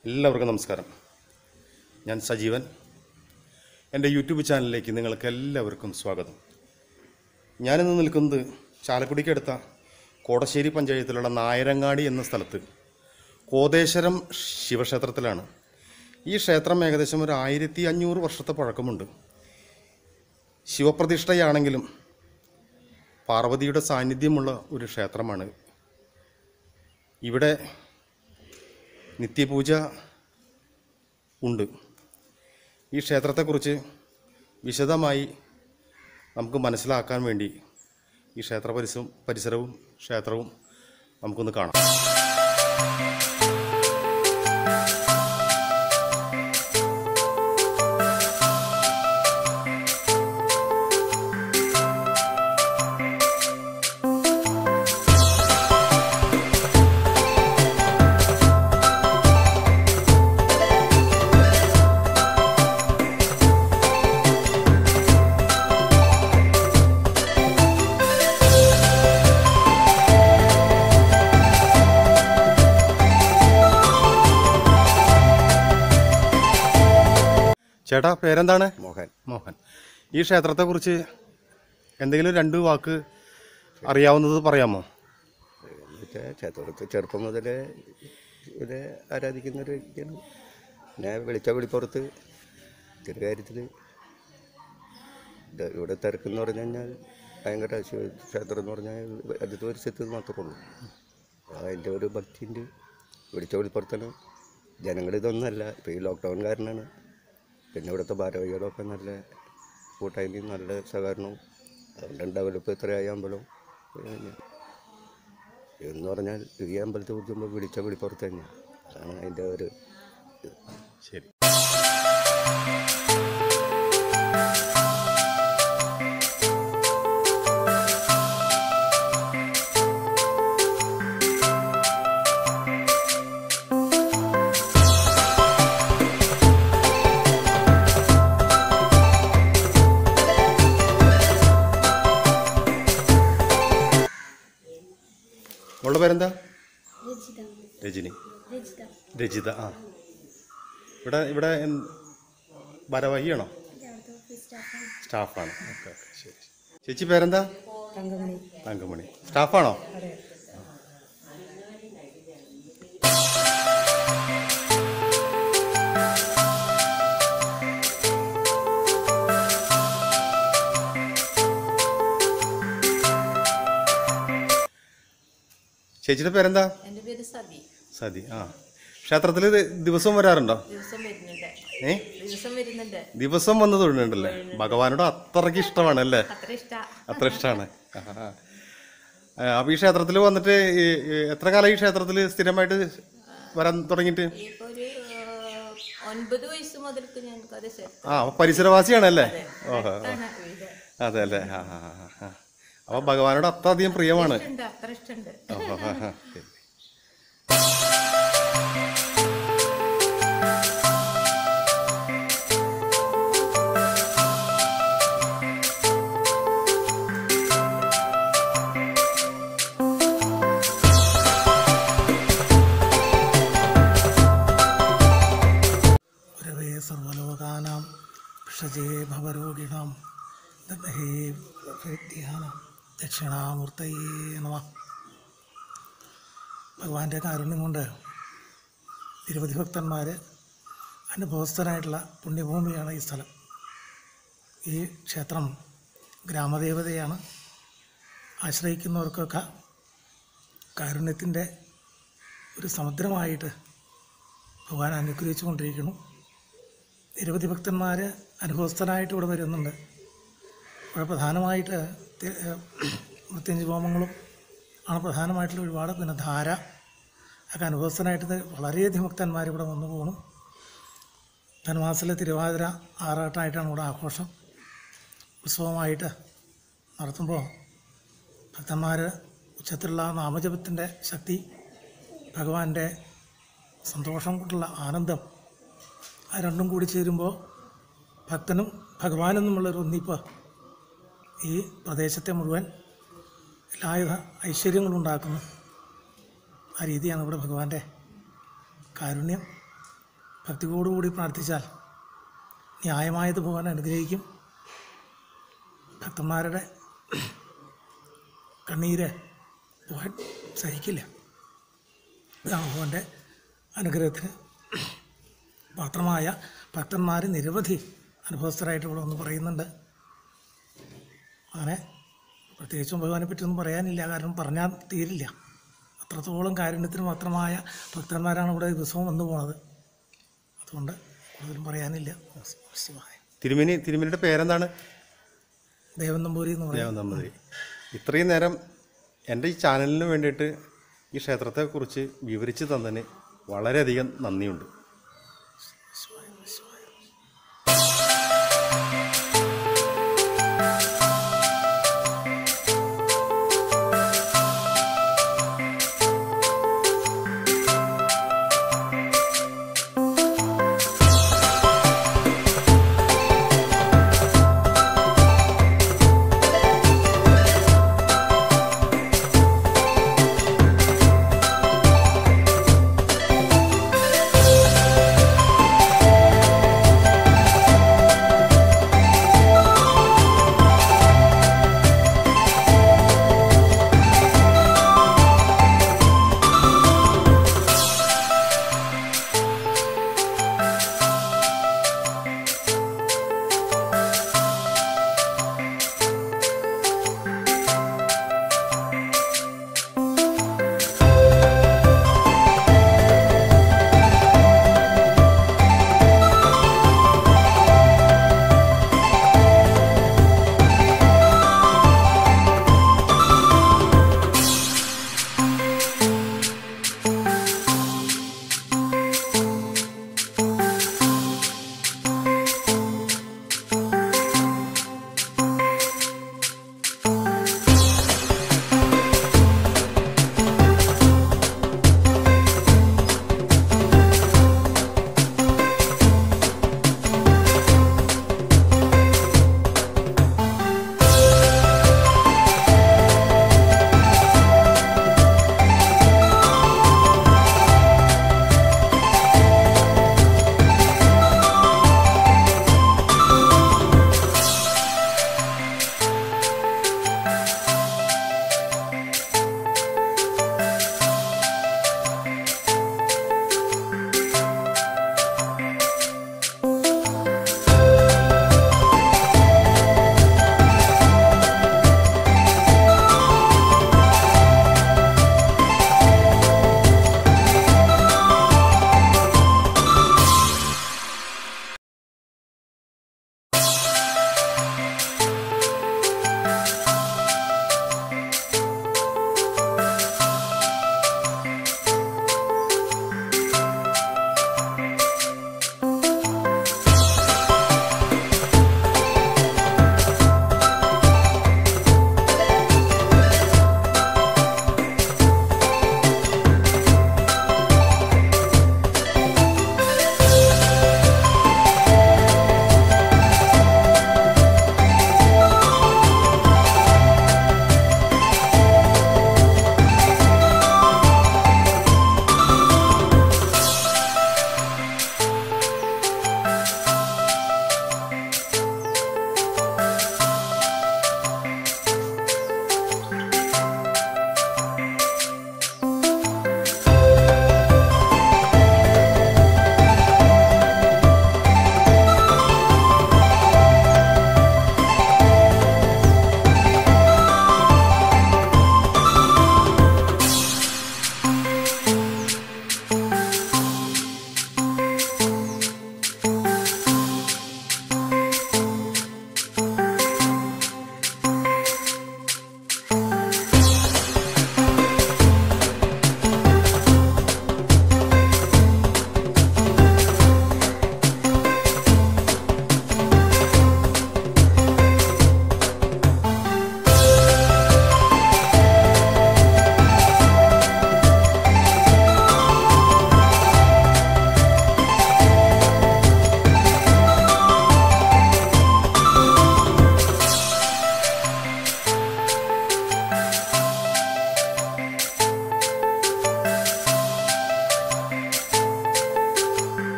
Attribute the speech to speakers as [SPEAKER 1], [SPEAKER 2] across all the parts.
[SPEAKER 1] എല്ലാവർക്കും നമസ്കാരം ഞാൻ സജീവൻ എൻ്റെ യൂട്യൂബ് ചാനലിലേക്ക് നിങ്ങൾക്ക് എല്ലാവർക്കും സ്വാഗതം ഞാനിന്ന് നിൽക്കുന്നത് ചാലക്കുടിക്കടുത്ത കോടശ്ശേരി പഞ്ചായത്തിലുള്ള നായരങ്ങാടി എന്ന സ്ഥലത്ത് കോതേശ്വരം ശിവക്ഷേത്രത്തിലാണ് ഈ ക്ഷേത്രം ഏകദേശം ഒരു ആയിരത്തി അഞ്ഞൂറ് വർഷത്തെ പഴക്കമുണ്ട് ശിവപ്രതിഷ്ഠയാണെങ്കിലും പാർവതിയുടെ സാന്നിധ്യമുള്ള ഒരു ക്ഷേത്രമാണ് ഇവിടെ നിത്യപൂജ ഉണ്ട് ഈ ക്ഷേത്രത്തെക്കുറിച്ച് വിശദമായി നമുക്ക് മനസ്സിലാക്കാൻ വേണ്ടി ഈ ക്ഷേത്ര പരിസരം പരിസരവും ക്ഷേത്രവും നമുക്കൊന്ന് കാണാം ചേട്ടാ പേരെന്താണ്
[SPEAKER 2] മോഹൻ
[SPEAKER 1] മോഹൻ ഈ ക്ഷേത്രത്തെക്കുറിച്ച് എന്തെങ്കിലും രണ്ട് വാക്ക് അറിയാവുന്നത് പറയാമോ
[SPEAKER 2] എന്നുവെച്ചാൽ ക്ഷേത്രത്തിൽ ചെറുപ്പം മുതലേ ഇവിടെ ആരാധിക്കുന്ന ഒരു വ്യക്തിയാണ് പിന്നെ വിളിച്ച വിളിപ്പുറത്ത് ഇത്തിരി കാര്യത്തിൽ ഇവിടെ തിരക്കെന്ന് പറഞ്ഞു കഴിഞ്ഞാൽ ഭയങ്കര ശിവ ക്ഷേത്രം എന്ന് പറഞ്ഞാൽ അടുത്ത പരിസരത്ത് മാത്രമേ ഉള്ളൂ അതിൻ്റെ ഒരു ഭക്തിയുണ്ട് വിളിച്ച വിളിപ്പുറത്താണ് ജനങ്ങൾ ഇതൊന്നല്ല ഇപ്പോൾ ഈ ലോക്ക്ഡൗൺ കാരണമാണ് പിന്നെ ഇവിടുത്തെ ഭാരവാഹികളൊക്കെ നല്ല കൂട്ടായ്മയും നല്ല സഹകരണവും അതുകൊണ്ട് ഡെവലപ്പ് ഇത്രയായി അമ്പലം പിന്നെ എന്ന് പറഞ്ഞാൽ ഈ അമ്പലത്തെ കുറിച്ച് വിളിച്ച വിളിപ്പുറത്ത് തന്നെയാണ് അതാണ് അതിൻ്റെ ഒരു ഇത്.
[SPEAKER 1] ശരി മോളുടെ പേരെന്താ
[SPEAKER 3] രജിത
[SPEAKER 1] രജനി
[SPEAKER 3] രജിത
[SPEAKER 1] രജിത ആ ഇവിടെ ഇവിടെ എന്ത്- ഭാരവാഹിയാണോ
[SPEAKER 3] ഇത് അവിടുത്തെ ഓഫീസ് സ്റ്റാഫാണ്
[SPEAKER 1] സ്റ്റാഫാണ് ഓക്കെ ഓക്കെ ശരി ചേച്ചി പേരെന്താ
[SPEAKER 3] തങ്കമണി
[SPEAKER 1] തങ്കമണി സ്റ്റാഫാണോ ചേച്ചിയുടെ പേരെന്താ
[SPEAKER 4] എൻ്റെ പേര് സതി
[SPEAKER 1] സതി ആ ക്ഷേത്രത്തിൽ ദിവസം വരാറുണ്ടോ
[SPEAKER 4] ദിവസം വരുന്നുണ്ട്
[SPEAKER 1] ഏ
[SPEAKER 4] ദിവസം വരുന്നുണ്ട്
[SPEAKER 1] ദിവസം വന്ന് തൊഴുന്നുണ്ടല്ലേ ഭഗവാനോട് അത്രയ്ക്ക് ഇഷ്ടമാണ് അല്ലേ
[SPEAKER 4] അത്ര ഇഷ്ട
[SPEAKER 1] അത്ര ഇഷ്ടമാണ് അപ്പോൾ ഈ ക്ഷേത്രത്തിൽ വന്നിട്ട് ഈ ഈ എത്ര കാലം ഈ ക്ഷേത്രത്തിൽ സ്ഥിരമായിട്ട് വരാൻ തുടങ്ങിയിട്ട്
[SPEAKER 4] ഇപ്പൊ ഒരു ആ, ഒൻപത് വയസ്സ് മുതൽക്ക് ഞാൻ കഥ
[SPEAKER 1] ആ അപ്പോൾ പരിസരവാസിയാണല്ലേ ഓഹോ അതെ അല്ലേ ആ ആ ആ, ആ അപ്പോൾ ഭഗവാനോട് അത്രയധികം പ്രിയമാണ്
[SPEAKER 4] ഉണ്ട് അത്ര ഇഷ്ടമുണ്ട്
[SPEAKER 1] ഓഹോ ആ, ആ, ശരി.
[SPEAKER 5] ഗുരവേ സർവലോകാനാം ഭിഷജേ ഭവരോഗിണാം ദഹേ പ്രത്യാനം ദക്ഷിണാമൂർത്തയേ നമ ഭഗവാന്റെ കാരുണ്യം കൊണ്ട് നിരവധി ഭക്തന്മാർ അനുഭവസ്ഥനായിട്ടുള്ള പുണ്യഭൂമിയാണ് ഈ സ്ഥലം ഈ ക്ഷേത്രം ഗ്രാമദേവതയാണ് ആശ്രയിക്കുന്നവർക്കൊക്കെ കാരുണ്യത്തിൻ്റെ ഒരു സമുദ്രമായിട്ട് ഭഗവാൻ അനുഗ്രഹിച്ചു കൊണ്ടിരിക്കുന്നു നിരവധി ഭക്തന്മാർ അനുഭവസ്ഥരായിട്ട് ഇവിടെ വരുന്നുണ്ട് ഇവിടെ പ്രധാനമായിട്ട് തി- ഏഹ് മൃത്യുഞ്ജയ ഹോമങ്ങളും ആണ് പ്രധാനമായിട്ടുള്ള ഒരുപാട് പിന്നെ ധാര ഒക്കെ അനുഭവസ്ഥനായിട്ട് ഇത് വളരെയധികം ഭക്തന്മാർ ഇവിടെ വന്നു പോകണം ധനുമാസത്തിലെ തിരുവാതിര ആറാട്ടായിട്ടാണ് ഇവിടെ ആഘോഷം ഉത്സവമായിട്ട് നടത്തുമ്പോൾ ഭക്തന്മാർ ഉച്ചത്തിലുള്ള നാമജപത്തിൻ്റെ ശക്തി ഭഗവാന്റെ സന്തോഷം കൊണ്ടുള്ള ആനന്ദം ആ രണ്ടും കൂടി ചേരുമ്പോൾ ഭക്തനും ഭഗവാനും തമ്മിലുള്ളൊരു ഒന്നിപ്പ് ഈ പ്രദേശത്തെ മുഴുവൻ എല്ലാവിധ ഐശ്വര്യങ്ങളും ഉണ്ടാക്കുന്നു ആ രീതിയാണ് ഇവിടെ ഭഗവാന്റെ കാരുണ്യം ഭക്തിയോടുകൂടി പ്രാർത്ഥിച്ചാൽ ന്യായമായത് ഭഗവാൻ അനുഗ്രഹിക്കും ഭക്തന്മാരുടെ കണ്ണീര് ഭഗവാൻ സഹിക്കില്ല ഇതാണ് ഭഗവാന്റെ അനുഗ്രഹത്തിന് പാത്രമായ ഭക്തന്മാർ നിരവധി അനുഭവസ്ഥരായിട്ട് ഇവിടെ ഒന്ന് പറയുന്നുണ്ട് അങ്ങനെ പ്രത്യേകിച്ചും ഭഗവാനെ പറ്റിയൊന്നും പറയാനില്ല കാരണം പറഞ്ഞാൽ തീരില്ല അത്രത്തോളം കാരുണ്യത്തിന് മാത്രമായ ഭക്തന്മാരാണ് ഇവിടെ ദിവസവും വന്നു പോണത് അതുകൊണ്ട് കൂടുതലും പറയാനില്ല ശിവായ
[SPEAKER 1] തിരുമേനി തിരുമേനിയുടെ പേരെന്താണ്
[SPEAKER 5] ദേവൻ നമ്പൂരി എന്ന് പറയും
[SPEAKER 1] ദേവൻ നമ്പൂതിരി ഇത്രയും നേരം എൻ്റെ ഈ ചാനലിന് വേണ്ടിയിട്ട് ഈ ക്ഷേത്രത്തെക്കുറിച്ച് വിവരിച്ച് തന്നതിന് വളരെയധികം നന്ദിയുണ്ട്
[SPEAKER 6] ും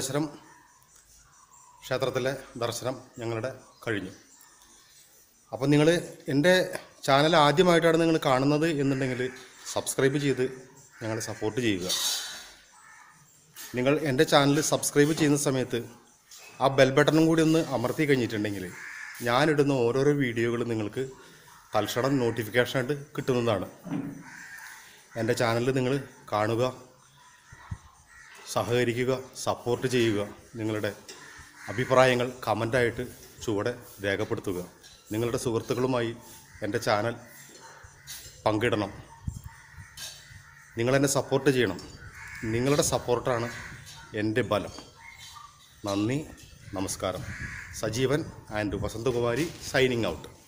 [SPEAKER 1] ബൃഹദേശ്വരം ക്ഷേത്രത്തിലെ ദർശനം ഞങ്ങളുടെ കഴിഞ്ഞു അപ്പോൾ നിങ്ങൾ എൻ്റെ ചാനൽ ആദ്യമായിട്ടാണ് നിങ്ങൾ കാണുന്നത് എന്നുണ്ടെങ്കിൽ സബ്സ്ക്രൈബ് ചെയ്ത് ഞങ്ങളെ സപ്പോർട്ട് ചെയ്യുക നിങ്ങൾ എൻ്റെ ചാനൽ സബ്സ്ക്രൈബ് ചെയ്യുന്ന സമയത്ത് ആ ബെൽ ബട്ടണും കൂടി ഒന്ന് അമർത്തി കഴിഞ്ഞിട്ടുണ്ടെങ്കിൽ ഞാനിടുന്ന ഓരോരോ വീഡിയോകൾ നിങ്ങൾക്ക് തൽക്ഷണം നോട്ടിഫിക്കേഷനായിട്ട് കിട്ടുന്നതാണ് എൻ്റെ ചാനൽ നിങ്ങൾ കാണുക സഹകരിക്കുക സപ്പോർട്ട് ചെയ്യുക നിങ്ങളുടെ അഭിപ്രായങ്ങൾ കമൻ്റായിട്ട് ചുവടെ രേഖപ്പെടുത്തുക നിങ്ങളുടെ സുഹൃത്തുക്കളുമായി എൻ്റെ ചാനൽ പങ്കിടണം നിങ്ങളെന്നെ സപ്പോർട്ട് ചെയ്യണം നിങ്ങളുടെ സപ്പോർട്ടാണ് എൻ്റെ ബലം നന്ദി നമസ്കാരം Sajeevan and Vasanthakumari signing out